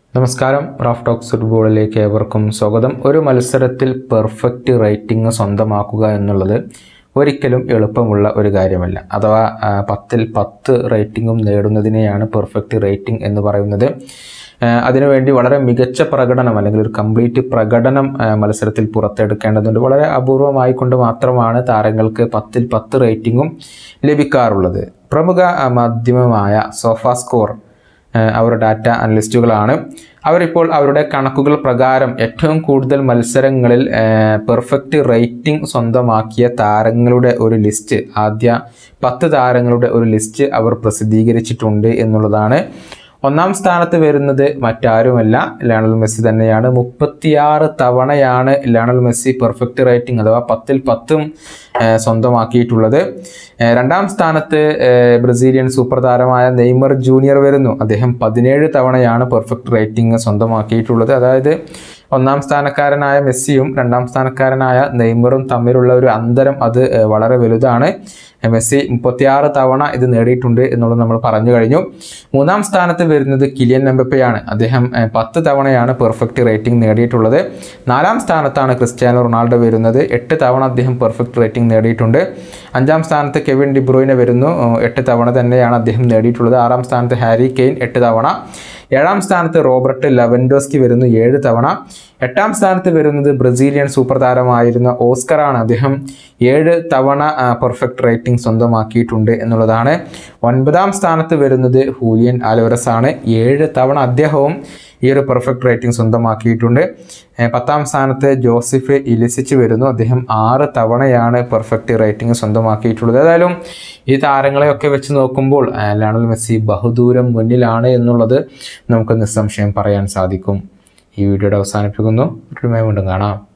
നമസ്കാരം Raf talks ഫുട്ബോളിലേക്ക് ഏവർക്കും സ്വാഗതം ഒരു മത്സരത്തിൽ പെർഫെക്റ്റ് റേറ്റിംഗ് സ്വന്തമാക്കുക എന്നുള്ളത് ഒരിക്കലും എളുപ്പമുള്ള ഒരു കാര്യമല്ല അഥവാ ആ, പത്തിൽ പത്ത് റേറ്റിംഗും നേടുന്നതിനെയാണ് പെർഫെക്റ്റ് റേറ്റിംഗ് എന്ന് പറയുന്നത് ആ, അതിനുവേണ്ടി വളരെ മികച്ച പ്രകടനം അല്ലെങ്കിൽ ഒരു കംപ്ലീറ്റ് പ്രകടനം ആ, മത്സരത്തിൽ പുറത്തെടുക്കേണ്ടതുണ്ട് വളരെ അപൂർവമായിക്കൊണ്ട് മാത്രമാണ് താരങ്ങൾക്ക് പത്തിൽ പത്ത് റേറ്റിംഗും ലഭിക്കാറുള്ളത് പ്രമുഖ ആ, മാധ്യമമായ സോഫ സ്കോർ ഏഹ് അവർ ഡാറ്റ അനലിസ്റ്റുകളാണ് അവരിപ്പോൾ അവരുടെ കണക്കുകൾ പ്രകാരം ഏറ്റവും കൂടുതൽ മത്സരങ്ങളിൽ പെർഫെക്റ്റ് റേറ്റിംഗ് സ്വന്തമാക്കിയ താരങ്ങളുടെ ഒരു ലിസ്റ്റ് ആദ്യ പത്ത് താരങ്ങളുടെ ഒരു ലിസ്റ്റ് അവർ പ്രസിദ്ധീകരിച്ചിട്ടുണ്ട് എന്നുള്ളതാണ് ഒന്നാം സ്ഥാനത്ത് വരുന്നത് മറ്റാരുമല്ല ലയണൽ മെസ്സി തന്നെയാണ് മുപ്പത്തിയാറ് തവണയാണ് ലയണൽ മെസ്സി പെർഫെക്റ്റ് റേറ്റിംഗ് അഥവാ പത്തിൽ പത്തും ഏഹ് സ്വന്തമാക്കിയിട്ടുള്ളത് ഏഹ് രണ്ടാം സ്ഥാനത്ത് ഏഹ് ബ്രസീലിയൻ സൂപ്പർ താരമായ നെയ്മർ ജൂനിയർ വരുന്നു അദ്ദേഹം പതിനേഴ് തവണയാണ് പെർഫെക്റ്റ് റേറ്റിംഗ് സ്വന്തമാക്കിയിട്ടുള്ളത് അതായത് ഒന്നാം സ്ഥാനക്കാരനായ മെസ്സിയും രണ്ടാം സ്ഥാനക്കാരനായ നെയ്മറും തമ്മിലുള്ള ഒരു അന്തരം അത് ഏഹ് വളരെ വലുതാണ് ഏഹ് മെസ്സി മുപ്പത്തിയാറ് തവണ ഇത് നേടിയിട്ടുണ്ട് എന്നുള്ളത് നമ്മൾ പറഞ്ഞു കഴിഞ്ഞു മൂന്നാം സ്ഥാനത്ത് വരുന്നത് കിലിയൻ എംബപ്പയാണ് അദ്ദേഹം ഏഹ് പത്ത് തവണയാണ് പെർഫെക്റ്റ് റേറ്റിംഗ് നേടിയിട്ടുള്ളത് നാലാം സ്ഥാനത്താണ് ക്രിസ്ത്യാനോ റൊണാൾഡോ വരുന്നത് എട്ട് തവണ അദ്ദേഹം പെർഫെക്റ്റ് റേറ്റിംഗ് നേടിയിട്ടുണ്ട് അഞ്ചാം സ്ഥാനത്ത് കെവിൻ ഡിബ്രോയിനെ വരുന്നു ഏഹ് എട്ട് തവണ തന്നെയാണ് അദ്ദേഹം നേടിയിട്ടുള്ളത് ആറാം സ്ഥാനത്ത് ഹാരി കെയ്ൻ എട്ട് തവണ ഏഴാം സ്ഥാനത്ത് റോബർട്ട് ലെവൻഡോസ്കി വരുന്നു ഏഴ് തവണ എട്ടാം സ്ഥാനത്ത് വരുന്നത് ബ്രസീലിയൻ സൂപ്പർ താരമായിരുന്ന ഓസ്കറാണ് അദ്ദേഹം ഏഴ് തവണ പെർഫെക്റ്റ് റേറ്റിംഗ് സ്വന്തമാക്കിയിട്ടുണ്ട് എന്നുള്ളതാണ് ഒൻപതാം സ്ഥാനത്ത് വരുന്നത് ഹൂലിയൻ ആലോറസ് ആണ് ഏഴ് തവണ അദ്ദേഹവും ഈ ഒരു പെർഫെക്റ്റ് റേറ്റിംഗ് സ്വന്തമാക്കിയിട്ടുണ്ട് ഏഹ് പത്താം സ്ഥാനത്ത് ജോസഫ് ഇലിസിച്ച് വരുന്നു അദ്ദേഹം ആറ് തവണയാണ് പെർഫെക്റ്റ് റേറ്റിംഗ് സ്വന്തമാക്കിയിട്ടുള്ളത് ഏതായാലും ഈ താരങ്ങളെയൊക്കെ വെച്ച് നോക്കുമ്പോൾ ഏഹ് ലയണൽ മെസ്സി ബഹുദൂരം മുന്നിലാണ് എന്നുള്ളത് നമുക്ക് നിസ്സംശയം പറയാൻ സാധിക്കും ഈ വീഡിയോയുടെ അവസാനിപ്പിക്കുന്നു വീണ്ടും കാണാം